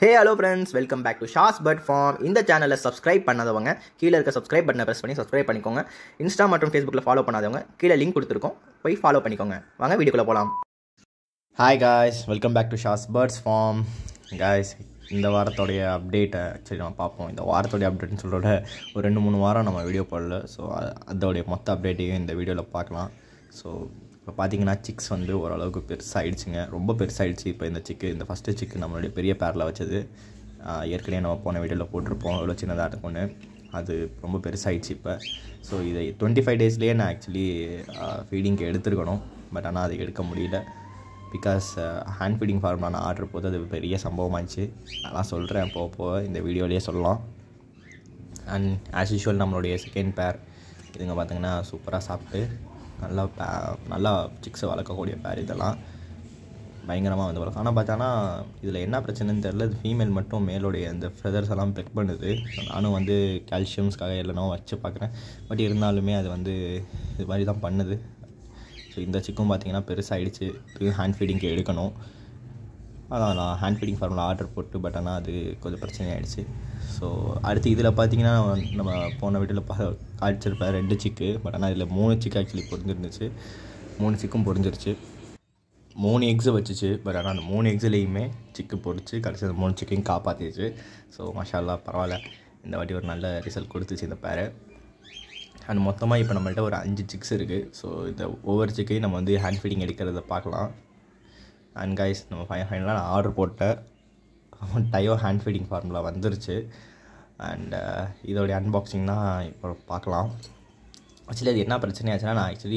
hey hello friends welcome back to Shaz bird farm இந்த சேனலை subscribe பண்ணாதவங்க கீழே இருக்க சப்ஸ்கிரைப் பட்டனை ப்ரெஸ் பண்ணி சப்ஸ்கிரைப் பண்ணிக்கோங்க இன்ஸ்டா மற்றும் ஃபேஸ்புக்கில் ஃபாலோ பண்ணாதவங்க கீழே லிங்க் கொடுத்துருக்கோம் போய் ஃபாலோ பண்ணிக்கோங்க வாங்க வீடியோக்குள்ளே போகலாம் hi guys welcome back to Shaz birds farm guys இந்த வாரத்தோடைய அப்டேட்டை சரி நம்ம பார்ப்போம் இந்த வாரத்தோடைய அப்டேட்னு சொல்கிறோட ஒரு ரெண்டு மூணு வாரம் நம்ம வீடியோ போடல ஸோ அதோடைய மொத்த அப்டேட்டையும் இந்த வீடியோவில் பார்க்கலாம் ஸோ இப்போ பார்த்தீங்கன்னா சிக்ஸ் வந்து ஓரளவுக்கு பெருசாகிடுச்சுங்க ரொம்ப பெருசாகிடுச்சு இப்போ இந்த சிக்கு இந்த ஃபஸ்ட்டு சிக்கு நம்மளுடைய பெரிய பேரில் வச்சது ஆஹ் ஏற்கனவே நம்ம போன வீடியோவில் போட்டிருப்போம் எவ்வளோ சின்னதாக இருக்கும்னு அது ரொம்ப பெருசாகிடுச்சு இப்போ ஸோ இதை டுவெண்ட்டி ஃபைவ் டேஸ்லேயே நான் ஆக்சுவலி ஃபீடிங்க்கு எடுத்துருக்கணும் பட் ஆனால் அது எடுக்க முடியல பிகாஸ் ஹேண்ட் ஃபீடிங் ஃபார்முலா நான் ஆர்டர் போது அது பெரிய சம்பவமாகிடுச்சு அதெல்லாம் சொல்கிறேன் போக போக இந்த வீடியோலேயே சொல்லலாம் அண்ட் ஆஸ் யூஷுவல் நம்மளுடைய செகண்ட் பேர் இதுங்க பார்த்தீங்கன்னா சூப்பராக சாப்பிட்டு நல்லா பே நல்லா சிக்ஸை வளர்க்கக்கூடிய பேர் இதெல்லாம் பயங்கரமாக வந்து வளர்க்கும் ஆனால் பார்த்தானா இதில் என்ன பிரச்சனைன்னு தெரில இது ஃபீமேல் மட்டும் மேலோடைய அந்த ஃபெதர்ஸ் எல்லாம் பெக் பண்ணுது நானும் வந்து கால்சியம்ஸ்க்காக இல்லைனோ வச்சு பார்க்குறேன் பட் இருந்தாலுமே அது வந்து இது மாதிரி தான் பண்ணுது ஸோ இந்த சிக்கும் பார்த்தீங்கன்னா பெருசாகிடுச்சு இது ஹேண்ட் ஃபீடிங்க்கு எடுக்கணும் அதான் நான் ஹேண்ட் ஃபீடிங் ஃபார்மில் ஆர்டர் போட்டு பட் ஆனால் அது கொஞ்சம் பிரச்சனை ஆகிடுச்சு ஸோ அடுத்து இதில் பார்த்தீங்கன்னா நம்ம போன வீட்டில் பா காய்ச்சிருப்பேன் ரெண்டு சிக்கு பட் ஆனால் இதில் மூணு சிக்கு ஆக்சுவலி பொரிஞ்சிருந்துச்சு மூணு சிக்கும் பொரிஞ்சிருச்சு மூணு எக்ஸு வச்சுச்சு பட் ஆனால் அந்த மூணு எக்ஸுலேயுமே சிக்கு பொரிச்சு கடைசி அந்த மூணு சிக்கையும் காப்பாற்றிடுச்சு ஸோ மஷாலா பரவாயில்ல இந்த வாட்டி ஒரு நல்ல ரிசல்ட் கொடுத்துச்சு இந்த பேரை அண்ட் மொத்தமாக இப்போ நம்மள்ட்ட ஒரு அஞ்சு சிக்ஸ் இருக்குது ஸோ இந்த ஒவ்வொரு சிக்கையும் நம்ம வந்து ஹேண்ட் ஃபீடிங் எடுக்கிறத பார்க்கலாம் அண்ட் கைஸ் நம்ம ஃபைன் ஃபைனலாக நான் ஆர்டர் போட்டேன் டயோ ஹேண்ட் ஃபீடிங் ஃபார்முலா வந்துருச்சு அண்ட் இதோடைய அன்பாக்சிங் தான் இப்போ பார்க்கலாம் ஆக்சுவலி அது என்ன பிரச்சனை ஆச்சுன்னா நான் ஆக்சுவலி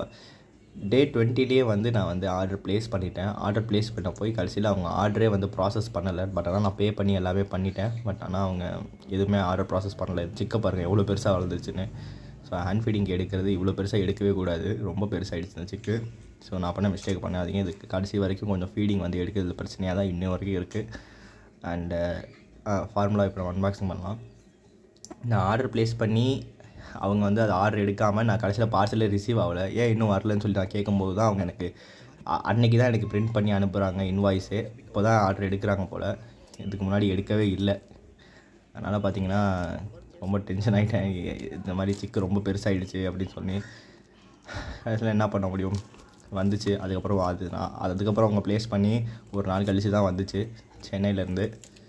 டே டுவெண்ட்டிலேயே வந்து நான் வந்து ஆர்டர் ப்ளேஸ் பண்ணிட்டேன் ஆர்டர் ப்ளேஸ் பண்ண போய் கடைசியில் அவங்க ஆர்டரே வந்து ப்ராசஸ் பண்ணலை பட் ஆனால் நான் பே பண்ணி எல்லாமே பண்ணிட்டேன் பட் ஆனால் அவங்க எதுவுமே ஆர்டர் ப்ராசஸ் பண்ணலை சிக்க பாருங்கள் எவ்வளோ பெருசாக வளர்ந்துருச்சுன்னு ஸோ ஹேண்ட் ஃபீடிங் எடுக்கிறது இவ்வளோ பெருசாக எடுக்கவே கூடாது ரொம்ப பெருசாகிடுச்சு இந்த சிக்கு ஸோ நான் பண்ண மிஸ்டேக் பண்ணாதீங்க இதுக்கு கடைசி வரைக்கும் கொஞ்சம் ஃபீடிங் வந்து எடுக்கிறது பிரச்சனையாக தான் இன்னும் வரைக்கும் இருக்குது அண்டு ஃபார்முலா இப்போ நம்ம அன்பாக்சிங் பண்ணலாம் நான் ஆர்டர் ப்ளேஸ் பண்ணி அவங்க வந்து அது ஆர்டர் எடுக்காமல் நான் கடைசியில் பார்சலே ரிசீவ் ஆகலை ஏன் இன்னும் வரலன்னு சொல்லி நான் கேட்கும்போது தான் அவங்க எனக்கு அ- அன்னைக்கு தான் எனக்கு பிரிண்ட் பண்ணி அனுப்புகிறாங்க இன்வாய்ஸு இப்போ தான் ஆர்டர் எடுக்கிறாங்க போல் இதுக்கு முன்னாடி எடுக்கவே இல்லை அதனால் பார்த்தீங்கன்னா ரொம்ப டென்ஷன் ஆகிட்டேன் இந்த மாதிரி சிக்கு ரொம்ப பெருசாகிடுச்சு அப்படின்னு சொல்லி கடைசியில் என்ன பண்ண முடியும் வந்துச்சு அதுக்கப்புறம் அது நான் அதுக்கப்புறம் அவங்க ப்ளேஸ் பண்ணி ஒரு நாள் கழிச்சு தான் வந்துச்சு சென்னையிலேருந்து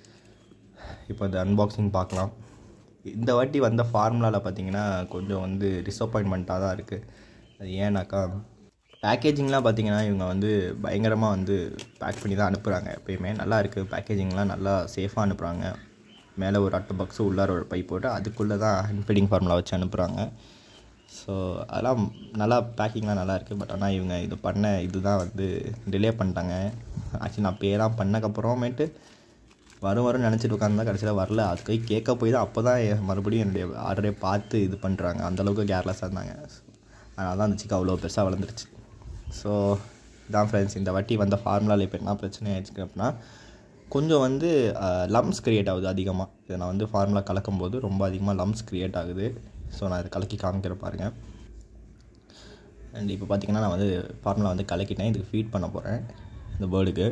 இப்போ இந்த அன்பாக்சிங் பார்க்கலாம் இந்த வாட்டி வந்த ஃபார்முலாவில் பார்த்தீங்கன்னா கொஞ்சம் வந்து டிசப்பாயின்மெண்ட்டாக தான் இருக்குது அது ஏன்னாக்கா பேக்கேஜிங்லாம் பார்த்தீங்கன்னா இவங்க வந்து பயங்கரமாக வந்து பேக் பண்ணி தான் அனுப்புகிறாங்க எப்பயுமே நல்லா இருக்குது பேக்கேஜிங்லாம் நல்லா சேஃபாக அனுப்புகிறாங்க மேலே ஒரு அட்டை பாக்ஸு உள்ளார ஒரு பைப் போட்டு அதுக்குள்ளே தான் ஹேண்ட் ஃபீடிங் ஃபார்முலா வச்சு அனுப்புகிறாங்க ஸோ அதெல்லாம் நல்லா பேக்கிங்லாம் நல்லா இருக்குது பட் ஆனால் இவங்க இது பண்ண இதுதான் வந்து டிலே பண்ணிட்டாங்க ஆக்சுவலி நான் பேலாம் பண்ணக்கப்புறமேட்டு வரும் வரும் நினச்சிட்டு உட்காந்தா கடைசியில் வரல அதுக்கு போய் கேட்க போய் தான் அப்போ தான் மறுபடியும் என்னுடைய ஆர்டரே பார்த்து இது பண்ணுறாங்க அந்தளவுக்கு கேர்லெஸ்ஸாக இருந்தாங்க அதனால தான் அந்த சிக்கு அவ்வளோ பெருசாக வளர்ந்துருச்சு ஸோ இதான் ஃப்ரெண்ட்ஸ் இந்த வாட்டி வந்த ஃபார்முலாவில் இப்போ என்ன பிரச்சனை ஆயிடுச்சு அப்படின்னா கொஞ்சம் வந்து லம்ஸ் க்ரியேட் ஆகுது அதிகமாக இதை நான் வந்து ஃபார்முலா கலக்கும் போது ரொம்ப அதிகமாக லம்ஸ் க்ரியேட் ஆகுது ஸோ நான் இதை கலக்கி காமிக்கிற பாருங்கள் அண்ட் இப்போ பார்த்தீங்கன்னா நான் வந்து ஃபார்முலா வந்து கலக்கிட்டேன் இதுக்கு ஃபீட் பண்ண போகிறேன் இந்த பேர்டுக்கு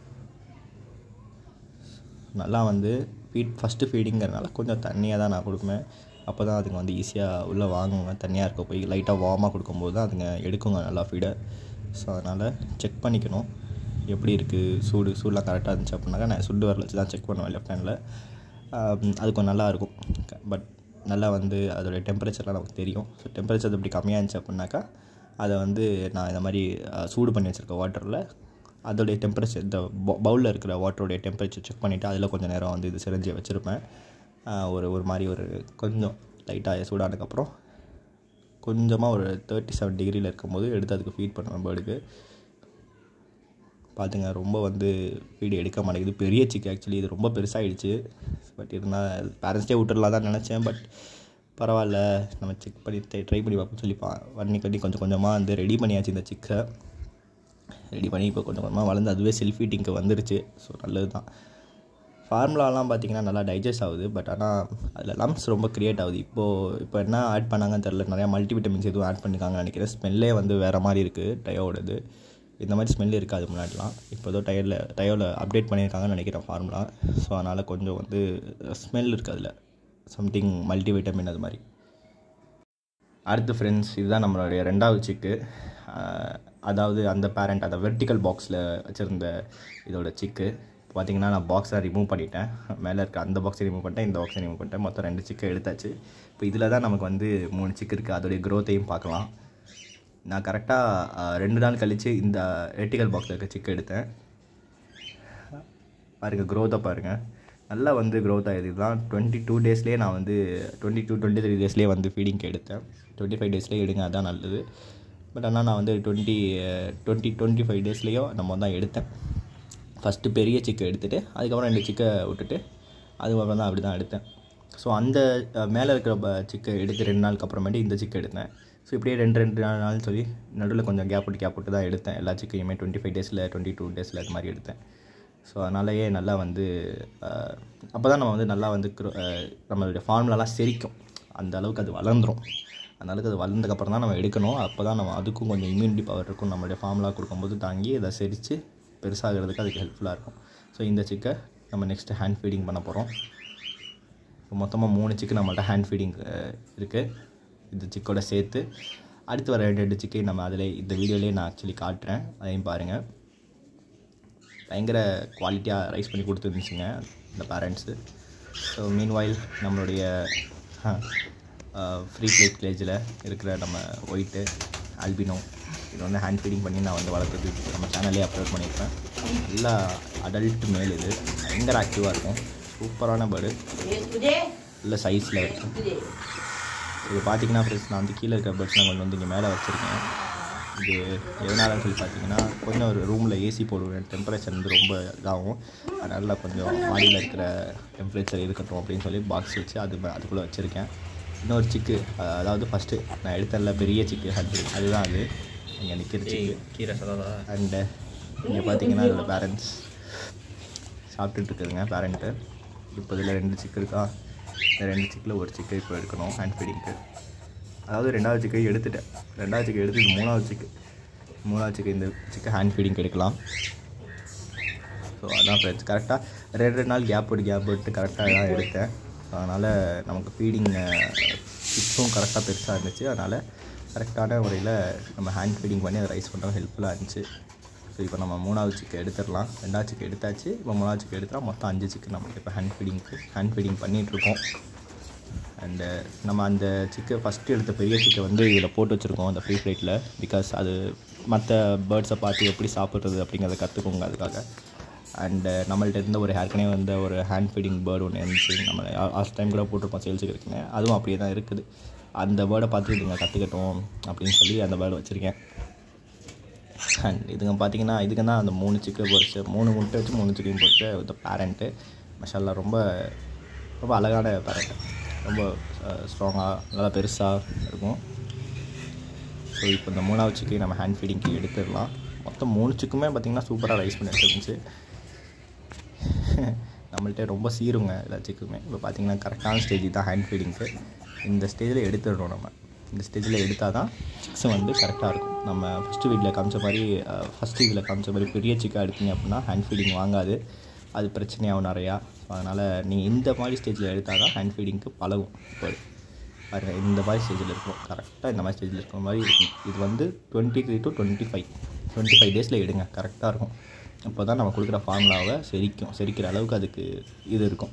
நல்லா வந்து ஃபீட் ஃபஸ்ட்டு ஃபீடிங்கிறனால கொஞ்சம் தண்ணியாக தான் நான் கொடுப்பேன் அப்போ தான் அதுங்க வந்து ஈஸியாக உள்ளே வாங்குங்க தண்ணியாக இருக்க போய் லைட்டாக வார்மாக கொடுக்கும்போது தான் அதுங்க எடுக்குங்க நல்லா ஃபீடை ஸோ அதனால் செக் பண்ணிக்கணும் எப்படி இருக்குது சூடு சூடெலாம் கரெக்டாக இருந்துச்சு அப்படின்னாக்கா நான் சுண்டு வரல வச்சு தான் செக் பண்ணுவேன் லெஃப்ட் ஹேண்டில் அது கொஞ்சம் நல்லா இருக்கும் பட் நல்லா வந்து அதோடைய டெம்பரேச்சர்லாம் நமக்கு தெரியும் ஸோ டெம்பரேச்சர் இப்படி கம்மியாக இருந்துச்சு அப்படின்னாக்கா அதை வந்து நான் இந்த மாதிரி அஹ், சூடு பண்ணி வச்சுருக்க வாட்டரில் அதோடைய டெம்பரேச்சர் இந்த பவுலில் இருக்கிற வாட்டருடைய டெம்பரேச்சர் செக் பண்ணிவிட்டு அதில் கொஞ்சம் நேரம் வந்து இது சிரஞ்சி வச்சுருப்பேன் ஆஹ் ஒரு ஒரு மாதிரி ஒரு கொஞ்சம் லைட்டாக சூடானதுக்கப்புறம் கொஞ்சமாக ஒரு தேர்ட்டி செவன் டிகிரியில் இருக்கும்போது எடுத்து அதுக்கு ஃபீட் பண்ணுவேன் பேர்டுக்கு பார்த்துங்க ரொம்ப வந்து ஃபீடு எடுக்க மாட்டேங்குது பெரிய சிக்கு ஆக்சுவலி இது ரொம்ப பெருசாகிடுச்சு பட் இருந்தால் பேரண்ட்ஸ்டே விட்டுடலாம் தான் நினச்சேன் பட் பரவாயில்ல நம்ம செக் பண்ணி ட்ரை பண்ணி பார்ப்போம் சொல்லி பா பண்ணி கட்டி கொஞ்சம் கொஞ்சமாக வந்து ரெடி பண்ணியாச்சு இந்த சிக்கை ரெடி பண்ணி இப்போ கொஞ்சம் கொஞ்சமாக வளர்ந்து அதுவே செல்ஃப் ஃபீட்டிங்க்கு வந்துருச்சு ஸோ நல்லது தான் ஃபார்முலாலாம் பார்த்தீங்கன்னா நல்லா டைஜஸ்ட் ஆகுது பட் ஆனால் அதில் லம்ஸ் ரொம்ப க்ரியேட் ஆகுது இப்போது இப்போ என்ன ஆட் பண்ணாங்கன்னு தெரில நிறையா மல்டிவிட்டமின்ஸ் எதுவும் ஆட் பண்ணிருக்காங்கன்னு நினைக்கிறேன் ஸ்மெல்லே வந்து வேறு மாதிரி இருக்குது டயோடது இந்த மாதிரி ஸ்மெல் இருக்காது முன்னாடிலாம் இப்போ ஏதோ டயரில் டயரில் அப்டேட் பண்ணியிருக்காங்கன்னு நினைக்கிறேன் ஃபார்முலா ஸோ அதனால் கொஞ்சம் வந்து ஸ்மெல் இருக்குது அதில் சம்திங் மல்டிவைட்டமின் அது மாதிரி அடுத்து ஃப்ரெண்ட்ஸ் இதுதான் நம்மளுடைய ரெண்டாவது சிக்கு அதாவது அந்த பேரண்ட் அந்த வெர்டிக்கல் பாக்ஸில் வச்சுருந்த இதோட சிக்கு பார்த்தீங்கன்னா நான் பாக்ஸை ரிமூவ் பண்ணிட்டேன் மேலே இருக்க அந்த பாக்ஸை ரிமூவ் பண்ணிட்டேன் இந்த பாக்ஸை ரிமூவ் பண்ணிட்டேன் மொத்தம் ரெண்டு சிக்கை எடுத்தாச்சு இப்போ இதில் தான் நமக்கு வந்து மூணு சிக்கு இருக்குது அதோடைய க்ரோத்தையும் பார்க்கலாம் நான் கரெக்டாக ரெண்டு நாள் கழித்து இந்த வெர்டிக்கல் பாக்ஸில் இருக்க சிக்கு எடுத்தேன் பாருங்கள் க்ரோத்தை பாருங்கள் நல்லா வந்து க்ரோத் ஆகிடுது இதுதான் டுவெண்ட்டி டூ டேஸ்லேயே நான் வந்து டுவெண்ட்டி டூ டுவெண்ட்டி த்ரீ டேஸ்லேயே வந்து ஃபீடிங்க்கு எடுத்தேன் டுவெண்ட்டி ஃபைவ் டேஸ்லேயே எடுங்க அதான் நல்லது பட் ஆனால் நான் வந்து டுவெண்ட்டி டுவெண்ட்டி டுவெண்ட்டி ஃபைவ் டேஸ்லேயும் நம்ம தான் எடுத்தேன் ஃபஸ்ட்டு பெரிய சிக்கை எடுத்துகிட்டு அதுக்கப்புறம் ரெண்டு சிக்கை விட்டுட்டு அதுக்கப்புறம் தான் அப்படி தான் எடுத்தேன் ஸோ அந்த மேலே இருக்கிற சிக்கை எடுத்து ரெண்டு நாளுக்கு அப்புறமேட்டு இந்த சிக்கை எடுத்தேன் ஸோ இப்படியே ரெண்டு ரெண்டு நாலு நாள்னு சொல்லி நடுவில் கொஞ்சம் கேப் விட்டு கேப் விட்டு தான் எடுத்தேன் எல்லா சிக்கையுமே டுவெண்ட்டி ஃபைவ் டேஸில் டுவெண்ட்டி டூ டேஸில் அது மாதிரி எடுத்தேன் ஸோ அதனாலயே நல்லா வந்து அப்போ தான் நம்ம வந்து நல்லா வந்து நம்மளுடைய ஃபார்முலாலாம் செரிக்கும் அந்த அளவுக்கு அது வளர்ந்துடும் அந்த அளவுக்கு அது வளர்ந்ததுக்கப்புறம் தான் நம்ம எடுக்கணும் அப்போ தான் நம்ம அதுக்கும் கொஞ்சம் இம்யூனிட்டி பவர் இருக்கும் நம்மளுடைய ஃபார்முலா கொடுக்கும்போது தாங்கி அதை செரித்து பெருசாகிறதுக்கு அதுக்கு ஹெல்ப்ஃபுல்லாக இருக்கும் ஸோ இந்த சிக்கை நம்ம நெக்ஸ்ட்டு ஹேண்ட் ஃபீடிங் பண்ண போகிறோம் இப்போ மொத்தமாக மூணு சிக்கு நம்மள்ட்ட ஹேண்ட் ஃபீடிங் இருக்குது இந்த சிக்கோட சேர்த்து அடுத்து வர ரெண்டு ரெண்டு சிக்கையும் நம்ம அதில் இந்த வீடியோலேயே நான் ஆக்சுவலி காட்டுறேன் அதையும் பாருங்கள் பயங்கர குவாலிட்டியாக ரைஸ் பண்ணி கொடுத்துருந்துச்சுங்க இந்த பேரண்ட்ஸு ஸோ மீன் வாயில் நம்மளுடைய ஃப்ரீ பிளேட் கிளேஜில் இருக்கிற நம்ம ஒயிட்டு ஆல்பினோ இது வந்து ஹேண்ட் ஃபீடிங் பண்ணி நான் வந்து வளர்க்குறது நம்ம சேனல்லே அப்லோட் பண்ணியிருப்பேன் நல்லா அடல்ட் மேல் இது பயங்கர ஆக்டிவாக இருக்கும் சூப்பரான பேர்டு நல்ல சைஸில் இருக்கும் இது பார்த்தீங்கன்னா ஃப்ரெண்ட்ஸ் நான் வந்து கீழே இருக்கிற பேர்ட்ஸ்லாம் கொண்டு வந்து இங்கே மேலே வச்சுருக்கேன் இது எதனாலன்னு சொல்லி பார்த்தீங்கன்னா கொஞ்சம் ஒரு ரூமில் ஏசி போடுவேன் டெம்பரேச்சர் வந்து ரொம்ப இதாகும் அதனால் கொஞ்சம் மாடியில் இருக்கிற டெம்பரேச்சர் இருக்கட்டும் அப்படின்னு சொல்லி பாக்ஸ் வச்சு அது அதுக்குள்ளே வச்சுருக்கேன் இன்னொரு சிக்கு அதாவது ஃபஸ்ட்டு நான் எடுத்தல பெரிய சிக்கு ஹண்ட்ரி அதுதான் அது இங்கே நிற்கிற சிக்கு கீரை சதா அண்டு இங்கே பார்த்தீங்கன்னா இதோட பேரண்ட்ஸ் சாப்பிட்டுட்டு இருக்குதுங்க பேரண்ட்டு இப்போ இதில் ரெண்டு சிக்கு இருக்கா இந்த ரெண்டு சிக்கில் ஒரு சிக்கை இப்போ எடுக்கணும் ஹேண்ட் ஃபீடிங்க்கு அதாவது ரெண்டாவது சிக்கை எடுத்துட்டேன் ரெண்டாவது சிக்கை எடுத்து இது மூணாவது சிக்கு மூணாவது சிக்கை இந்த சிக்கை ஹேண்ட் ஃபீடிங்க்கு எடுக்கலாம் ஸோ அதான் ஃப்ரெண்ட்ஸ் கரெக்டாக ரெண்டு ரெண்டு நாள் கேப் விட்டு கேப் விட்டு கரெக்டாக தான் எடுத்தேன் ஸோ அதனால் நமக்கு ஃபீடிங் சிக்ஸும் கரெக்டாக பெருசாக இருந்துச்சு அதனால் கரெக்டான முறையில் நம்ம ஹேண்ட் ஃபீடிங் பண்ணி அதை ரைஸ் பண்ணுறோம் ஹெல்ப்ஃபுல்லாக இருந்துச்சு ஸோ இப்போ நம்ம மூணாவது சிக்கை எடுத்துடலாம் ரெண்டாவது சிக்கை எடுத்தாச்சு இப்போ மூணாவது சிக்கை எடுத்தா மொத்தம் அஞ்சு சிக்கு நமக்கு இப்போ ஹேண்ட் ஃபீடிங்க்கு ஹேண்ட் ஃபீடிங் பண்ணிகிட்ருக்கோம் அண்டு நம்ம அந்த சிக்கை ஃபஸ்ட்டு எடுத்த பெரிய சிக்கை வந்து இதில் போட்டு வச்சுருக்கோம் அந்த ஃப்ரீ ஃப்ளைட்டில் பிகாஸ் அது மற்ற பேர்ட்ஸை பார்த்து எப்படி சாப்பிட்றது அப்படிங்கிறத கற்றுக்கோங்க அதுக்காக அண்டு நம்மள்ட்ட இருந்த ஒரு ஏற்கனவே வந்த ஒரு ஹேண்ட் ஃபீடிங் பேர்டு ஒன்று இருந்துச்சு நம்ம லாஸ்ட் டைம் கூட போட்டிருப்போம் சேல்ஸுக்கு இருக்குங்க அதுவும் அப்படியே தான் இருக்குது அந்த பேர்டை பார்த்து இதுங்க கற்றுக்கட்டும் அப்படின்னு சொல்லி அந்த பேர்டு வச்சுருக்கேன் அண்ட் இதுங்க பார்த்தீங்கன்னா இதுக்கு தான் அந்த மூணு சிக்கன் பொறிச்சு மூணு முட்டை வச்சு மூணு சிக்கன் பொறிச்ச இந்த பேரண்ட்டு மஷாலா ரொம்ப ரொம்ப அழகான பேரண்ட் ரொம்ப ஸ்ட்ராங்காக நல்லா பெருசாக இருக்கும் ஸோ இப்போ இந்த மூணாவது சிக்கன் நம்ம ஹேண்ட் ஃபீடிங்க்கு எடுத்துடலாம் மொத்தம் மூணு சிக்குமே பார்த்திங்கன்னா சூப்பராக ரைஸ் பண்ணி வச்சுருந்துச்சு நம்மள்ட்ட ரொம்ப சீருங்க எல்லா சிக்குமே இப்போ பார்த்தீங்கன்னா கரெக்டான ஸ்டேஜ் தான் ஹேண்ட் ஃபீடிங்க்கு இந்த ஸ்டேஜில் எடுத்துடுறோம் நம்ம இந்த ஸ்டேஜில் எடுத்தால் தான் சிக்ஸ் வந்து கரெக்டாக இருக்கும் நம்ம ஃபஸ்ட்டு வீட்டில் காமிச்ச மாதிரி ஃபஸ்ட்டு இதில் காமிச்ச மாதிரி பெரிய சிக்காக எடுத்தீங்க அப்படின்னா ஹேண்ட் ஃபீடிங் வாங்காது அது பிரச்சனையாகும் நிறையா ஸோ அதனால் நீங்கள் இந்த மாதிரி ஸ்டேஜில் எடுத்தால் தான் ஹேண்ட் ஃபீடிங்க்கு பழகும் இப்போ பாருங்கள் இந்த மாதிரி ஸ்டேஜில் இருக்கும் கரெக்டாக இந்த மாதிரி ஸ்டேஜில் இருக்கிற மாதிரி இருக்கும் இது வந்து twenty three to twenty five twenty five டேஸில் எடுங்க கரெக்டாக இருக்கும் அப்போ தான் நம்ம கொடுக்குற ஃபார்முலாவை செரிக்கும் செரிக்கிற அளவுக்கு அதுக்கு இது இருக்கும்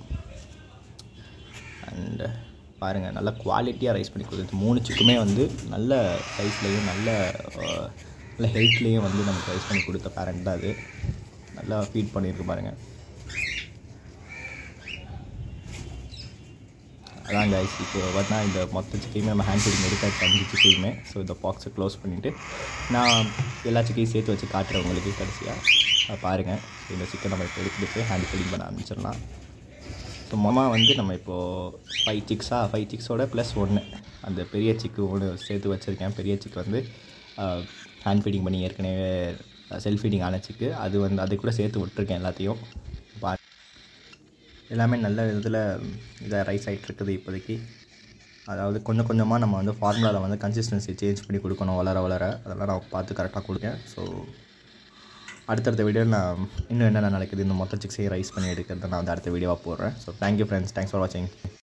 அண்டு பாருங்கள் நல்ல குவாலிட்டியாக ரைஸ் பண்ணி கொடுக்குது மூணு சிக்குமே வந்து நல்ல சைஸ்லேயும் நல்ல நல்ல ஹெல்த்லேயும் வந்து நமக்கு ரைஸ் பண்ணி கொடுத்த பேரண்ட் தான் அது நல்லா ஃபீட் பண்ணியிருக்கு பாருங்கள் அதான் கைஸ் இப்போ பார்த்தா இந்த மொத்த சிக்கையுமே நம்ம ஹேண்ட் ஃபீடிங் எடுத்தாச்சு அஞ்சு சிக்கையுமே ஸோ இந்த பாக்ஸை க்ளோஸ் பண்ணிவிட்டு நான் எல்லா சிக்கையும் சேர்த்து வச்சு காட்டுறேன் உங்களுக்கு கடைசியாக பாருங்கள் ஸோ இந்த சிக்கன் நம்ம இப்போ எடுத்துகிட்டு போய் ஹேண்ட் ஃபீடிங் பண்ண ஆரம்பிச்சிடலாம் ஸோ மாமா வந்து நம்ம இப்போது ஃபைவ் சிக்ஸாக ஃபைவ் சிக்ஸோட ப்ளஸ் ஒன்று அந்த பெரிய சிக்கு ஒன்று சேர்த்து வச்சுருக்கேன் பெரிய சிக்கு வந்து ஹேண்ட் ஃபீடிங் பண்ணி ஏற்கனவே செல்ஃப் ஃபீடிங் ஆன சிக்கு அது வந்து அது கூட சேர்த்து விட்டுருக்கேன் எல்லாத்தையும் பா எல்லாமே நல்ல இதில் இதாக ரைஸ் ஆகிட்டு இருக்குது இப்போதைக்கு அதாவது கொஞ்சம் கொஞ்சமாக நம்ம வந்து ஃபார்முலாவில் வந்து கன்சிஸ்டன்சி சேஞ்ச் பண்ணி கொடுக்கணும் வளர வளர அதெல்லாம் நான் பார்த்து கரெக்டாக கொடுக்கேன் ஸோ அடுத்தடுத்த வீடியோவில் நான் இன்னும் என்னென்ன நடக்குது இந்த மொத்த சிக்ஸையும் ரைஸ் பண்ணி எடுக்கிறது நான் வந்து அடுத்த வீடியோவாக போடுறேன் so thank you friends thanks for வாட்சிங்